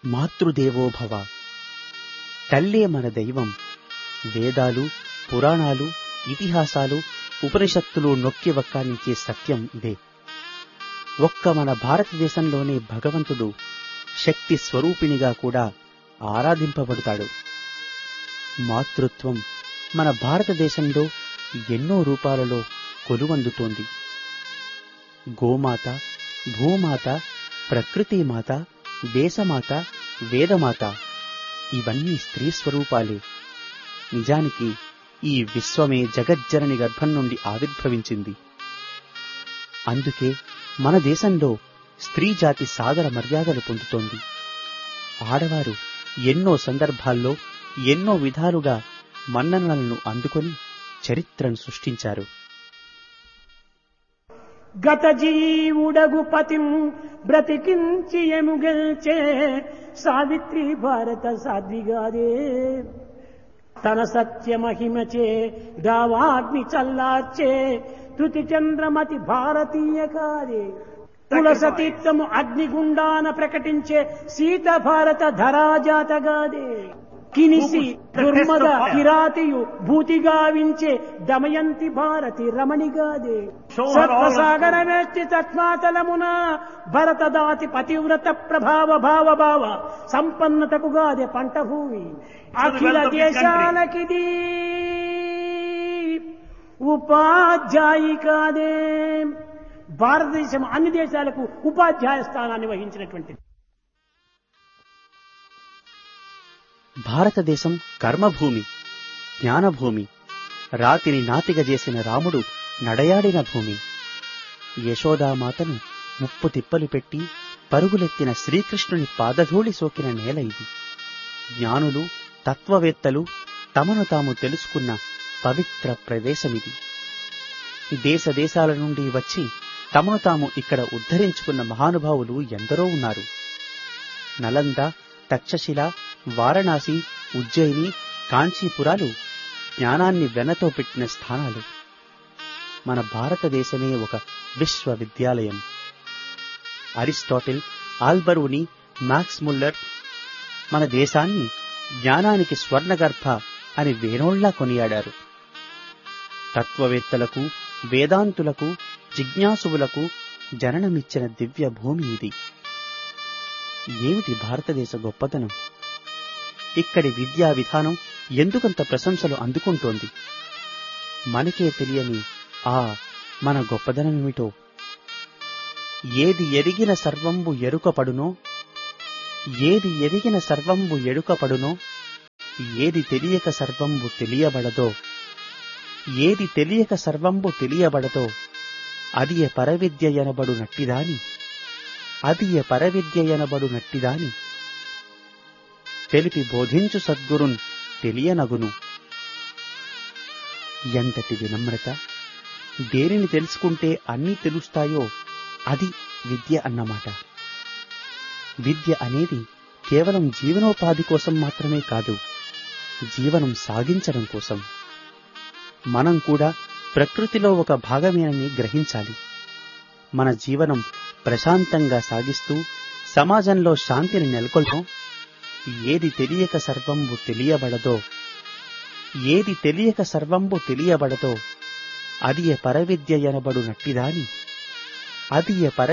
మాతృదేవో భవ తల్లే మన దైవం వేదాలు పురాణాలు ఇతిహాసాలు ఉపనిషత్తులు నొక్కి వక్కానించే సత్యం ఇదే ఒక్క మన భారతదేశంలోనే భగవంతుడు శక్తి స్వరూపిణిగా కూడా ఆరాధింపబడతాడు మాతృత్వం మన భారతదేశంలో ఎన్నో రూపాలలో కొలువందుతోంది గోమాత భూమాత ప్రకృతిమాత దేశమాత వేదమాత ఇవన్నీ స్త్రీ స్వరూపాలే నిజానికి ఈ విశ్వమే జగజ్జనని గర్భం నుండి ఆవిర్భవించింది అందుకే మన దేశంలో స్త్రీ జాతి సాదర మర్యాదలు పొందుతోంది ఆడవారు ఎన్నో సందర్భాల్లో ఎన్నో విధాలుగా మన్ననలను అందుకొని చరిత్రను సృష్టించారు గత జీవుడగు పతిం బ్రతికించి ఎముగల్చే సావిత్రి భారత సాధ్విగాదే తన సత్య మహిమచే దావాగ్ని చల్లార్చే తుతి చంద్రమతి భారతీయ కాదే తులసతీర్థము అగ్నిగుండాన ప్రకటించే సీత భారత ధరాజాతగాదే కినిసి దుర్మద కిరాతియు భూతిగావించే దమయంతి భారతి రమణిగాదే సత్వసాగర వేష్టి తత్మాతలమున భరతదాతి పతివ్రత ప్రభావ భావ భావ సంపన్నతకుగాదే పంట భూమి అఖిల దేశాలకిది ఉపాధ్యాయి కాదే భారతదేశం అన్ని దేశాలకు ఉపాధ్యాయ స్థానాన్ని వహించినటువంటిది భారతదేశం కర్మభూమి జ్ఞానభూమి రాతిని నాతిగ చేసిన రాముడు నడయాడిన భూమి యశోదామాతను ముప్పు తిప్పలు పెట్టి పరుగులెత్తిన శ్రీకృష్ణుని పాదధూళి సోకిన నేల ఇది జ్ఞానులు తత్వవేత్తలు తమను తాము తెలుసుకున్న పవిత్ర ప్రదేశమిది దేశ దేశాల నుండి వచ్చి తమను తాము ఇక్కడ ఉద్ధరించుకున్న మహానుభావులు ఎందరో ఉన్నారు నలంద తక్షశిల వారణాసి ఉజ్జయిని కాంచీపురాలు జ్ఞానాన్ని వెనతో పెట్టిన స్థానాలు మన భారతదేశమే ఒక విశ్వవిద్యాలయం అరిస్టాటిల్ ఆల్బరూని మ్యాక్స్ ముల్లర్ మన దేశాన్ని జ్ఞానానికి స్వర్ణగర్భ అని వేణోళ్లా కొనియాడారు తత్వవేత్తలకు వేదాంతులకు జిజ్ఞాసువులకు జననమిచ్చిన దివ్య భూమి ఇది ఏమిటి భారతదేశ గొప్పతనం ఇక్కడి విద్యా విధానం ఎందుకంత ప్రశంసలు అందుకుంటోంది మనకే తెలియని ఆ మన గొప్పదనమేమిటో ఏది ఎరిగిన సర్వంబు ఎరుకపడునో ఏది ఎరిగిన సర్వంబు ఎరుకపడునో ఏది తెలియక సర్వంబు తెలియబడదో ఏది తెలియక సర్వంబు తెలియబడదో అది ఎ పరవిద్య ఎనబడు నట్టిదాని అది ఎ పరవిద్య ఎనబడు నట్టిదాని తెలిపి బోధించు సద్గురున్ తెలియనగును ఎంతటి వినమ్రత దేనిని తెలుసుకుంటే అన్నీ తెలుస్తాయో అది విద్య అన్నమాట విద్య అనేది కేవలం జీవనోపాధి కోసం మాత్రమే కాదు జీవనం సాగించడం కోసం మనం కూడా ప్రకృతిలో ఒక భాగమేనని గ్రహించాలి మన జీవనం ప్రశాంతంగా సాగిస్తూ సమాజంలో శాంతిని నెలకొల్పం ఏది తెలియక సర్వంబు తెలియబడదో ఏది తెలియక సర్వంబు తెలియబడదో అది ఎ పరవిద్య ఎనబడు నట్టిదాని అది ఎ పర